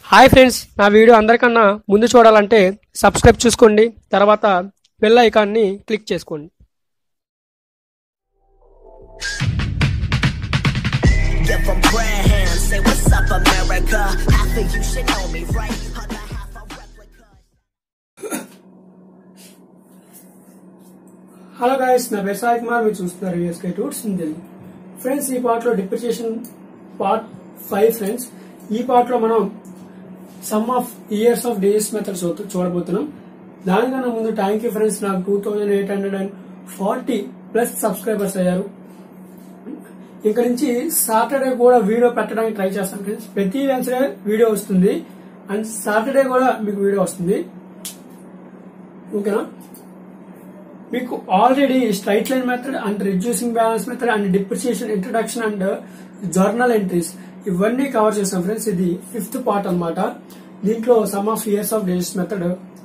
Hi friends నా video అందరికన్నా ముందు చూడాలంటే సబ్స్క్రైబ్ చూసుకోండి తర్వాత బెల్ ఐకాన్ని క్లిక్ చేసుకోండి Give them grand say what's up, America. Half of you should know me, right? Other half a replica. Hello guys నా పేరు సాయి కుమార్ మీరు చూస్తున్నారు USK tours in Delhi friends ఈ పార్ట్ లో డిప్రిసియేషన్ పార్ట్ ఫైవ్ ఫ్రెండ్స్ ఈ part లో మనం sum of years of days methods చూడబోతున్నాం దానికన్నా ముందు థ్యాంక్ యూ ఫ్రెండ్స్ నాకు two thousand eight hundred and forty plus subscribers అయ్యారు ఇక్కడ నుంచి సాటర్డే కూడా వీడియో పెట్టడానికి ట్రై చేస్తాను ఫ్రెండ్స్ ప్రతి వెన్స్డే వీడియో వస్తుంది అండ్ సాటర్డే కూడా మీకు వీడియో వస్తుంది ఓకేనా మీకు already straight line method and reducing balance method and depreciation introduction and journal entries ఇవన్నీ కవర్ చేసాం ఫ్రెండ్స్ ఇది ఫిఫ్త్ పార్ట్ అన్నమాట దీంట్లో sum of years of days method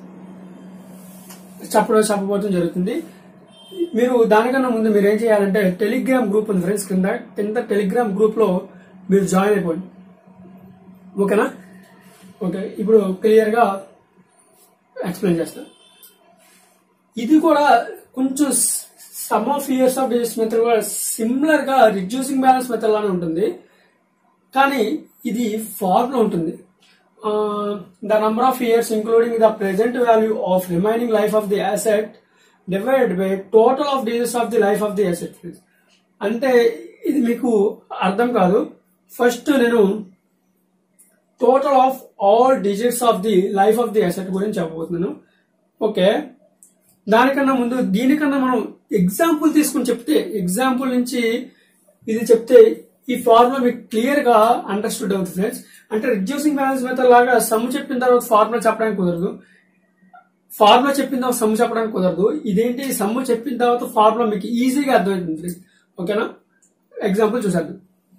చెప్పడం చెప్పబోవడం జరుగుతుంది మీరు దానికన్నా ముందు మీరు ఏం చేయాలంటే టెలిగ్రామ్ గ్రూప్ ఉంది ఫ్రెండ్స్ కింద కింద టెలిగ్రామ్ గ్రూప్ లో మీరు జాయిన్ అయిపోండి ఓకేనా ఓకే ఇప్పుడు క్లియర్ గా ఎక్స్ప్లెయిన్ చేస్తాను ఇది కూడా కొంచెం sum of years of days method కూడా సిమిలర్ గా రిడ్యూసింగ్ బ్యాలెన్స్ మెథడ్ లానే ఉంటుంది కానీ ఇది ఫార్మ్ లో ఉంటుంది the number of years including the present value of remaining life of the asset divide by total of days of the life of the asset అంటే ఇది మీకు అర్థం కాదు ఫస్ట్ నేను total of all digits of the life of the asset గురించి చెప్పబోతున్నాను okay దానికన్నా ముందు దీనికన్నా మనం ఎగ్జాంపుల్ తీసుకుని చెప్తే ఎగ్జాంపుల్ నుంచి ఇది చెప్తే ఈ ఫార్ములా మీకు క్లియర్ గా అండర్స్టూడ్ అవుతుంది ఫ్రెండ్స్ అంటే రిడ్యూసింగ్ బ్యాలెన్స్ మెథడ్ లాగా సమ్ చెప్పిన తర్వాత ఫార్ములా చెప్పడానికి కుదరదు ఫార్ములా చెప్పిన తర్వాత సమ్ చెప్పడానికి కుదరదు ఇదేంటి సమ్ చెప్పిన తర్వాత ఫార్ములా మీకు ఈజీగా అర్థమవుతుంది ఫ్రెండ్స్ ఓకేనా ఎగ్జాంపుల్ చూసాను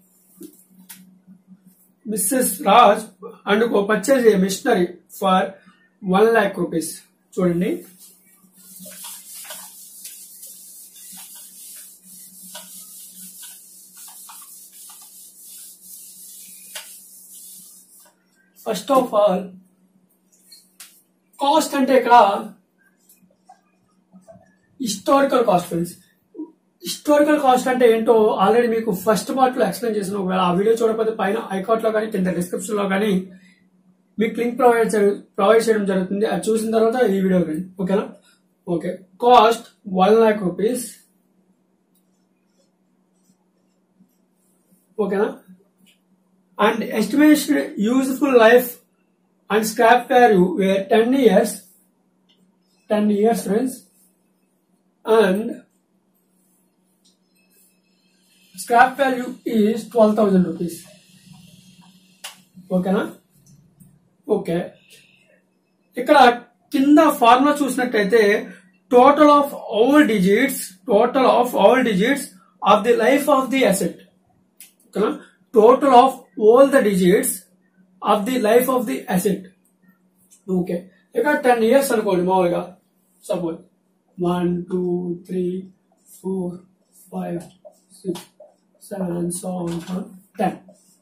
Mrs Raj and purchase a machinery for one lakh rupees చూడండి ఫస్ట్ ఆఫ్ ఆల్ కాస్ట్ అంటే ఇక్కడ historical cost friends historical cost అంటే ఏంటో ఆల్రెడీ మీకు ఫస్ట్ పార్ట్ లో ఎక్స్ప్లెయిన్ చేసిన ఒకవేళ ఆ వీడియో చూడకపోతే పైన ఐకాట్ లో కానీ కింద డిస్క్రిప్షన్ లో కానీ మీకు లింక్ ప్రొవైడ్ ప్రొవైడ్ చేయడం జరుగుతుంది అది చూసిన తర్వాత ఈ వీడియో కానీ ఓకేనా okay cost one lakh rupees ఓకేనా and estimation useful life and scrap value were 10 years 10 years friends and scrap value is 12000 rupees ఓకేనా ఓకే ఇక్కడ కింద ఫార్ములా చూసినట్టయితే total of all digits total of all digits of the life of the asset ఓకేనా total of all the digits of the life of the asset okay ఇక్కడ ten years అనుకోండి మామూలుగా suppose one two three four five six seven seven ten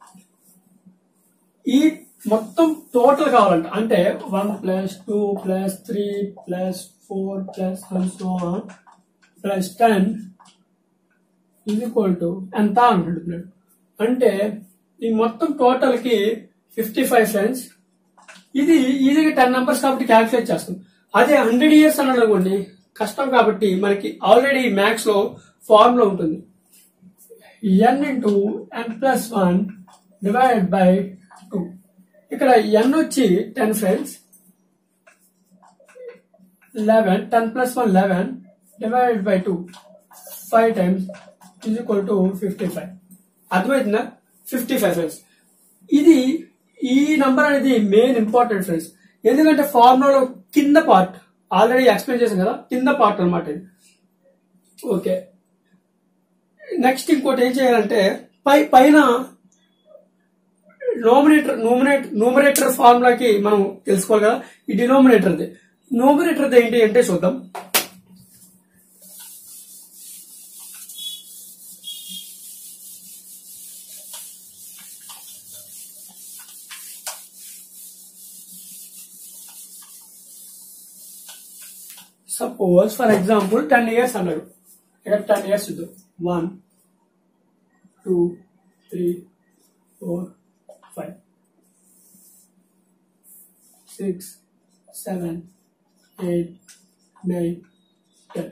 ఈ మొత్తం total కావాలంట అంటే one plus two plus three plus four plus plus ten ఇది equal to ఎంత అంటున్నాడు అంటే ఈ మొత్తం టోటల్ కి ఫిఫ్టీ ఫైవ్ ఫ్రెండ్స్ ఇది ఈజీగా టెన్ నెంబర్స్ కాబట్టి క్యాల్కులేట్ చేస్తాం అదే హండ్రెడ్ ఇయర్స్ అన్నాడు అనుకోండి కష్టం కాబట్టి మనకి ఆల్రెడీ మ్యాథ్స్ లో ఫార్మ్ లో ఉంటుంది n into n plus one divide by two ఇక్కడ ఎన్ వచ్చి ten friends eleven ten plus one eleven divide by two five times is equal to fifty five అర్థమవుతుందా ఫిఫ్టీ ఫైవ్ ఫ్రెండ్స్ ఇది ఈ number అనేది main important friends ఎందుకంటే ఫార్ములాలో కింద part already explain చేశాం కదా కింద పార్ట్ అనమాట ఇది ఓకే నెక్స్ట్ ఇంకోటి ఏం చేయాలంటే పై పైన నోమినేటర్ నోమినేట్ నోమినేటర్ ఫార్ములాకి మనం తెలుసుకోవాలి కదా ఈ డినోమినేటర్ది నోమినేటర్ది ఏంటి అంటే చూద్దాం suppose for example ten years అన్నాడు ఇక్కడ టెన్ ఇయర్స్ ఇద్దాం one two three four five six seven eight nine ten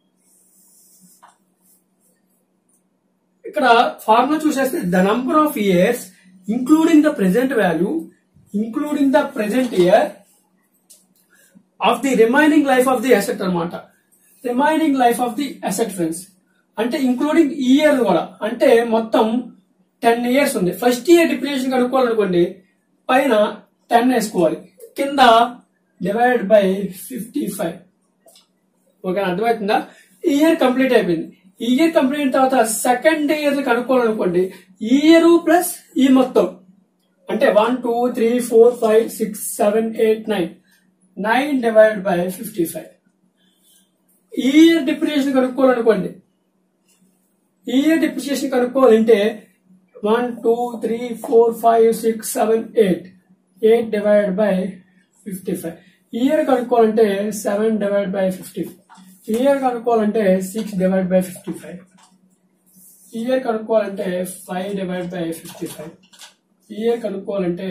ఇక్కడ ఫార్ములా చూసేస్తే the number of years including the present value including the present year of the remaining life of the asset అనమాట remaining life of the asset friends అంటే including year కూడా అంటే మొత్తం ten years ఉంది first year depreciation కనుక్కోవాలనుకోండి పైన ten వేసుకోవాలి కింద divide by fifty five okay అర్థమవుతుందా ఈ ఇయర్ కంప్లీట్ అయిపోయింది ఈ ఇయర్ కంప్లీట్ అయిన తర్వాత సెకండ్ ఇయర్ కనుక్కోవాలనుకోండి ఈ ఇయర్ ప్లస్ ఈ మొత్తం అంటే one two three four five six seven eight nine nine divide by fifty five ఈ ఇయర్ డిప్రిసియేషన్ కనుక్కోవాలనుకోండి ఈ ఇయర్ డిప్రిసియేషన్ కనుక్కోవాలంటే one two three four five six seven eight eight divide by fifty five year కనుక్కోవాలంటే seven divide by fifty year కనుక్కోవాలంటే six divide by fifty five year కనుక్కోవాలంటే five divide by fifty five year కనుక్కోవాలంటే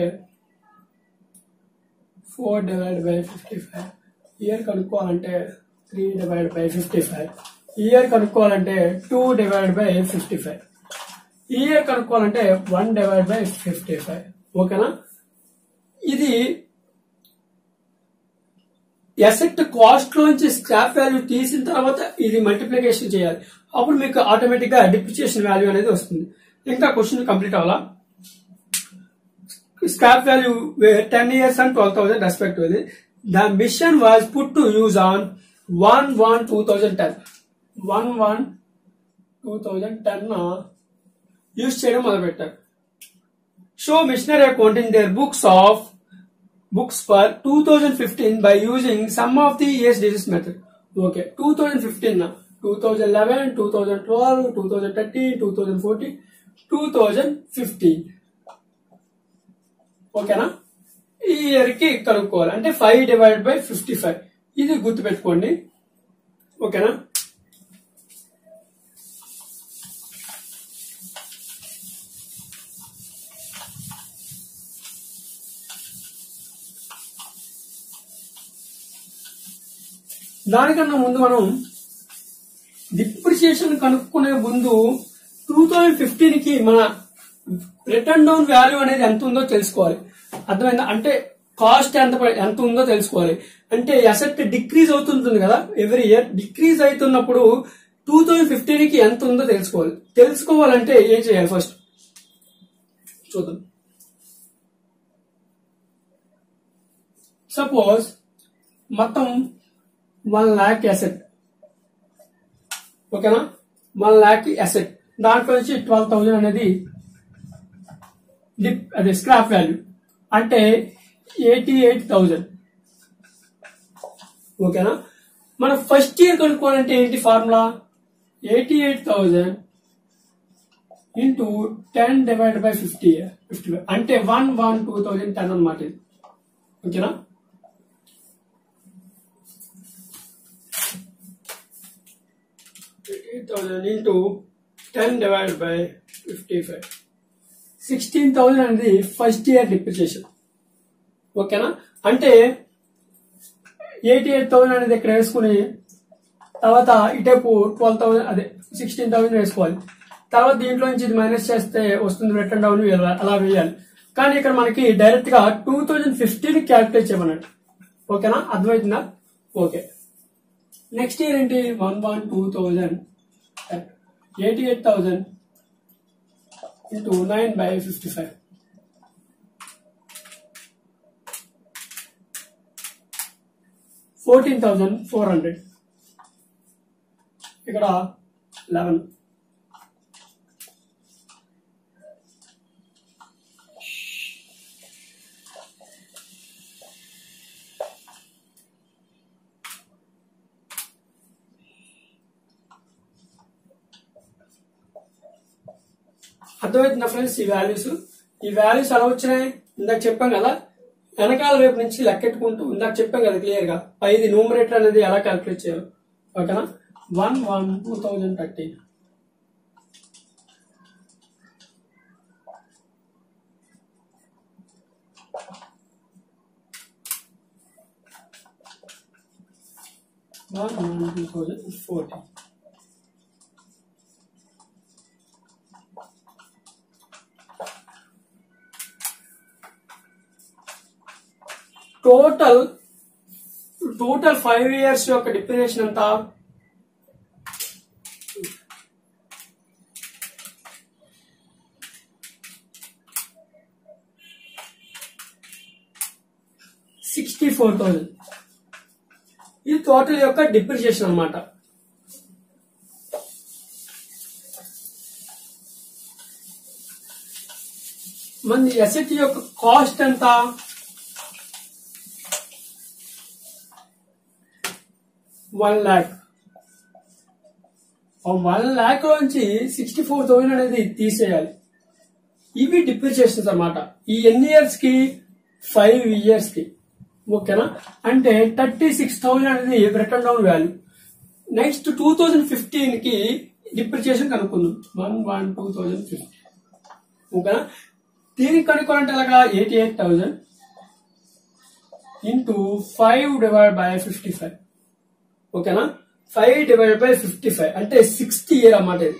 four divide by fifty five year కనుక్కోవాలంటే three divide by fifty five year కనుక్కోవాలంటే two divide by fifty five year కనుక్కోవాలంటే one divide by fifty five ఓకేనా ఇది asset cost లోంచి scrap value తీసిన తర్వాత ఇది మల్టిప్లికేషన్ చేయాలి అప్పుడు మీకు ఆటోమేటిక్ గా డిప్రిసియేషన్ వాల్యూ అనేది వస్తుంది ఇంకా క్వశ్చన్ కంప్లీట్ అవ్వాలా scrap value ten years and twelve thousand respectively the machine was put to use on one one two thousand ten one one two thousand ten use చేయడం మొదలుపెట్టారు so machinery account in their books of books for 2015 by using some of the years disease method. Okay, 2015 now. 2011, 2012, 2013, 2014, 2015. ఓకేనా ఈ year కి కనుక్కోవాలి అంటే five divide by fifty five ఇది గుర్తుపెట్టుకోండి ఓకేనా దానికన్నా ముందు మనం డిప్రిసియేషన్ కనుక్కునే ముందు టూ థౌజండ్ ఫిఫ్టీన్ కి మన రిటర్న్ డౌన్ వాల్యూ అనేది ఎంత ఉందో తెలుసుకోవాలి అర్థమైందా అంటే కాస్ట్ ఎంత ప- ఎంత ఉందో తెలుసుకోవాలి అంటే అసెట్ డిక్రీజ్ అవుతుంటుంది కదా ఎవ్రీ ఇయర్ డిక్రీజ్ అవుతున్నప్పుడు టూ థౌజండ్ ఫిఫ్టీన్ కి ఎంత ఉందో తెలుసుకోవాలి తెలుసుకోవాలంటే ఏం చేయాలి ఫస్ట్ చూద్దాం సపోజ్ మొత్తం వన్ ల్యాక్ అసెట్ ఓకేనా వన్ ల్యాక్ అసెట్ దాంట్లో నుంచి ట్వెల్వ్ థౌజండ్ అనేది డిప్ అదే స్క్రాప్ వాల్యూ అంటే ఎయిటీ ఎయిట్ థౌజండ్ ఓకేనా మన ఫస్ట్ ఇయర్ కనుక్కోవాలంటే ఏంటి formula eighty eight thousand into ten divide by fifty fifty అంటే one one two thousand ten అనమాట ఇది ఓకేనా eight thousand into ten divide by fifty five sixteen thousand అనేది ఫస్ట్ ఇయర్ డిప్రిసియేషన్ ఓకేనా అంటే ఎయిటీ ఎయిట్ థౌసండ్ అనేది ఇక్కడ వేసుకుని తర్వాత ఇటేపు ట్వెల్వ్ థౌసండ్ అదే సిక్స్టీన్ థౌసండ్ వేసుకోవాలి తర్వాత దీంట్లో నుంచి ఇది మైనస్ చేస్తే వస్తుంది రిటర్న్ డౌన్ అలా వేయాలి కానీ ఇక్కడ మనకి డైరెక్ట్ గా టూ థౌజండ్ ఫిఫ్టీన్ క్యాల్కులేట్ చేయమన్నట్టు ఓకేనా అర్థమవుతుందా ఓకే నెక్స్ట్ ఇయర్ ఏంటి one one two thousand eighty eight thousand into nine by fifty five fourteen thousand four hundred ఇక్కడ లెవెన్ అర్థమవుతుందా ఫ్రెండ్స్ ఈ వాల్యూస్ ఈ వాల్యూస్ ఎలా వచ్చినాయి ఇందాక చెప్పాం కదా వెనకాల వైపు నుంచి లెక్కెట్టుకుంటూ ఇందాక చెప్పాం కదా క్లియర్ గా పైది న్యూమరేటర్ అనేది ఎలా క్యాలిక్యులేట్ చేయాలి ఓకేనా one one two thousand thirteen one one two thousand fourteen total total five years యొక్క డిప్రినేషన్ ఎంత సిక్స్టీ ఫోర్ థౌజండ్ ఇది టోటల్ యొక్క డిప్రిసియేషన్ అన్నమాట మన ఎసెట్ యొక్క కాస్ట్ ఎంత వన్ ల్యాక్ వన్ ల్యాక్ నుంచి సిక్స్టీ ఫోర్ థౌసండ్ అనేది తీసేయాలి ఇవి డిప్రిసియేషన్స్ అన్నమాట ఈ ఎన్ని ఇయర్స్ కి ఫైవ్ ఇయర్స్ కి ఓకేనా అంటే థర్టీ సిక్స్ థౌసండ్ అనేది written down value next two thousand fifteen కి డిప్రిసియేషన్ కనుక్కుందాం one one two thousand fifteen ఓకేనా దీనికి కనుక్కోవాలంటే అలాగా eighty eight thousand into five divide by fifty five ఓకేనా five divide by fifty five అంటే సిక్స్త్ ఇయర్ అన్నమాట ఇది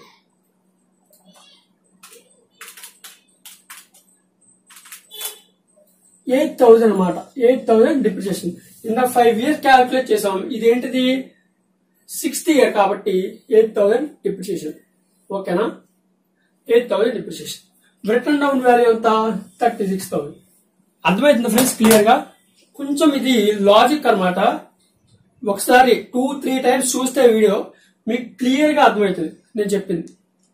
ఎయిట్ థౌజండ్ అనమాట ఎయిట్ థౌజండ్ డిప్రిసియేషన్ ఇందాక ఫైవ్ ఇయర్స్ క్యాలిక్యులేట్ చేసాం ఇదేంటిది సిక్స్త్ ఇయర్ కాబట్టి ఎయిట్ థౌజండ్ డిప్రిసియేషన్ ఓకేనా eight thousand depreciation return down value ఎంత థర్టీ సిక్స్ థౌసండ్ అర్థమవుతుంది ఫ్రెండ్స్ క్లియర్ గా కొంచెం ఇది లాజిక్ అన్నమాట ఒకసారి టూ త్రీ టైమ్స్ చూస్తే వీడియో మీకు క్లియర్ గా అర్థమవుతుంది నేను చెప్పింది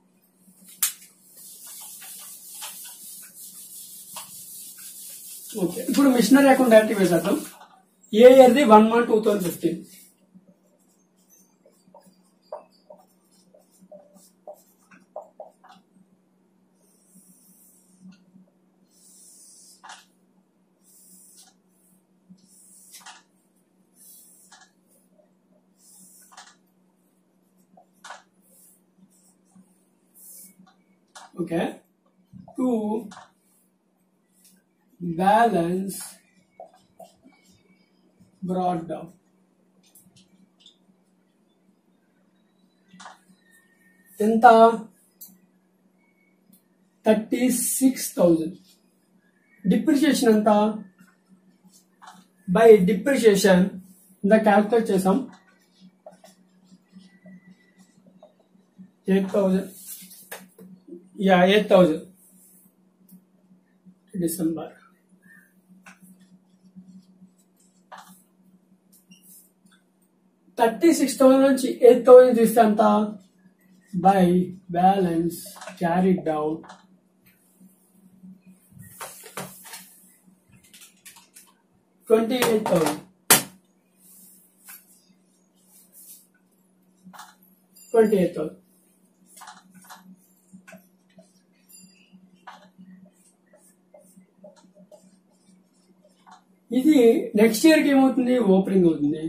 ఓకే ఇప్పుడు మిషనరీ అకౌంట్ డైరెక్ట్ వేసేద్దాం ఏ ఇయర్ది one one two thousand fifteen okay to balance brought down ఎంత థర్టీ సిక్స్ థౌజండ్ డిప్రిషియేషన్ ఎంత బై డిప్రిషియేషన్ ఇంత క్యాల్కులేట్ చేసాం eight thousand yeah eight thousand December thirty six thousand నుంచి ఎయిట్ థౌసండ్ తీస్తే అంత by balance carry down twenty eight thousand twenty eight thousand ఇది next year కి ఏమవుతుంది ఓపెనింగ్ అవుతుంది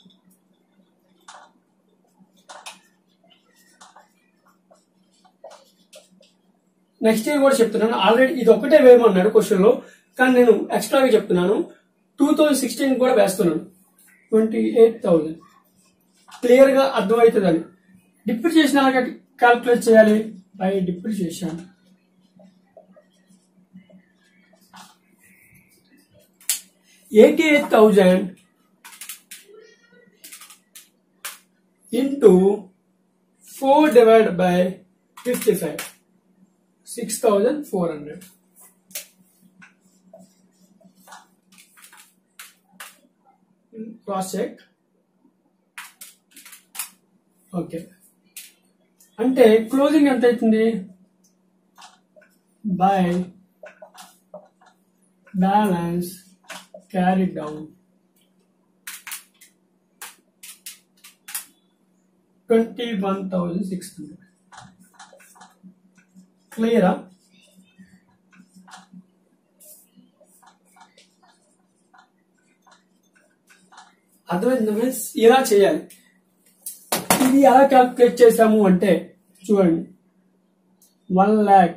నెక్స్ట్ ఇయర్ కూడా చెప్తున్నాను ఆల్రెడీ ఇది ఒకటే వేయమన్నాడు క్వశ్చన్ లో కానీ నేను ఎక్స్ట్రాగా చెప్తున్నాను టూ థౌజండ్ సిక్స్టీన్ కూడా వేస్తున్నాను ట్వంటీ ఎయిట్ థౌజండ్ క్లియర్ గా అర్థమవుతుందని డిప్రిసియేషన్ అలాగే క్యాల్కులేట్ చేయాలి by depreciation eighty eight thousand into four divide by fifty five six thousand four hundred cross check okay అంటే క్లోజింగ్ ఎంత అవుతుంది by balance carried down. Twenty-one thousand six hundred. Clear? అర్థమైంది friends ఇలా చేయాలి ఇది ఎలా క్యాల్కులేట్ చేసాము అంటే చూడండి one lakh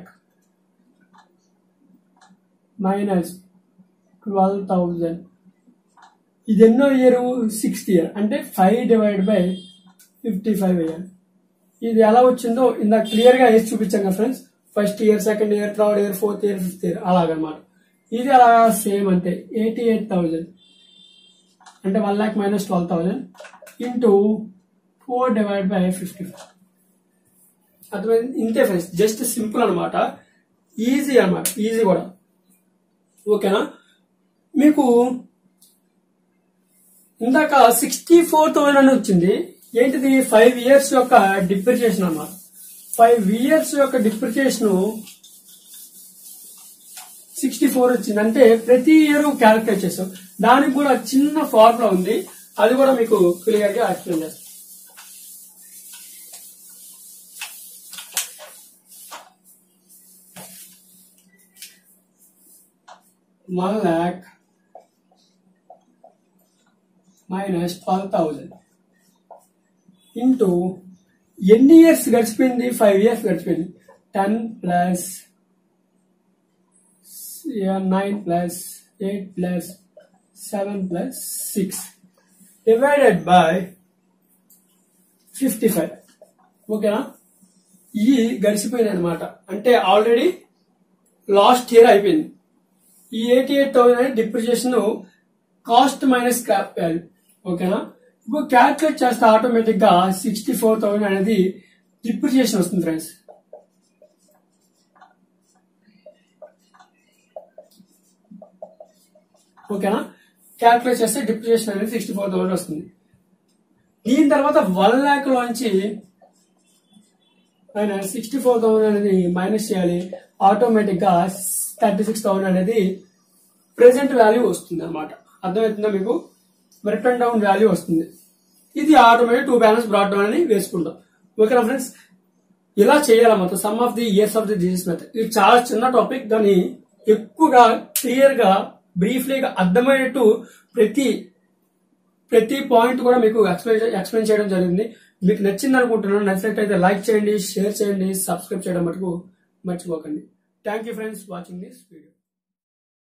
minus twelve thousand ఇది ఎన్నో ఇయర్ సిక్స్త్ ఇయర్ అంటే five divide by fifty five year ఇది ఎలా వచ్చిందో ఇందాక క్లియర్ గా వేసి చూపించాం కదా friends first year second year third year fourth year fifth year అలాగనమాట ఇది అలా సేమ్ అంటే ఎయిటీ ఎయిట్ థౌజండ్ అంటే one lakh minus twelve thousand into four divide by fifty five అర్థమైంది ఇంతే ఫ్రెండ్స్ జస్ట్ సింపుల్ అనమాట ఈజీ అనమాట ఈజీ కూడా ఓకేనా మీకు ఇందాక సిక్స్టీ ఫోర్ థౌసండ్ అని వచ్చింది ఏంటిది ఫైవ్ ఇయర్స్ యొక్క డిప్రిసియేషన్ అన్నమాట ఫైవ్ ఇయర్స్ యొక్క డిప్రిసియేషన్ సిక్స్టీ ఫోర్ వచ్చింది అంటే ప్రతి ఇయర్ క్యాలిక్యులేట్ చేస్తాం దానికి కూడా చిన్న ఫార్ములా ఉంది అది కూడా మీకు క్లియర్ గా ఎక్స్ప్లెయిన్ చేస్తాం one lakh minus twelve thousand into ఎన్ని ఇయర్స్ గడిచిపోయింది ఫైవ్ ఇయర్స్ గడిచిపోయింది ten plus nine plus eight plus seven plus six divided by fifty five ఓకేనా ఇది గడిచిపోయింది అనమాట అంటే ఆల్రెడీ లాస్ట్ ఇయర్ అయిపోయింది ఈ ఎయిటీ ఎయిట్ థౌసండ్ అనేది depreciation cost minus scrap value ఓకేనా ఇప్పుడు క్యాల్కులేట్ చేస్తే ఆటోమేటిక్ గా సిక్స్టీ ఫోర్ థౌసండ్ అనేది డిప్రిసియేషన్ వస్తుంది ఫ్రెండ్స్ ఓకేనా క్యాల్కులేట్ చేస్తే డిప్రిసియేషన్ అనేది సిక్స్టీ ఫోర్ థౌసండ్ వస్తుంది దీని తర్వాత వన్ ల్యాక్ లోంచి ఆయన సిక్స్టీ ఫోర్ థౌసండ్ అనేది మైనస్ చేయాలి ఆటోమేటిక్ గా థర్టీ సిక్స్ థౌసండ్ అనేది ప్రెసెంట్ వాల్యూ వస్తుంది అనమాట అర్థమవుతుందా మీకు రిటర్న్ డౌన్ వాల్యూ వస్తుంది ఇది automatic to balance brought down అని వేసుకుంటాం ఓకేనా ఫ్రెండ్స్ ఇలా చేయాలన్నమాట sum of the years of the digits method ఇది చాలా చిన్న టాపిక్ దాన్ని ఎక్కువగా క్లియర్ గా బ్రీఫ్లీగా అర్థమయ్యేట్టు ప్రతి ప్రతి పాయింట్ కూడా మీకు ఎక్స్ప్లెయిన్ ఎక్స్ప్లెయిన్ చేయడం జరిగింది మీకు నచ్చింది అనుకుంటున్నాను నచ్చినట్టయితే లైక్ చేయండి షేర్ చేయండి సబ్స్క్రైబ్ చేయడం మటుకు మర్చిపోకండి thank you friends watching this video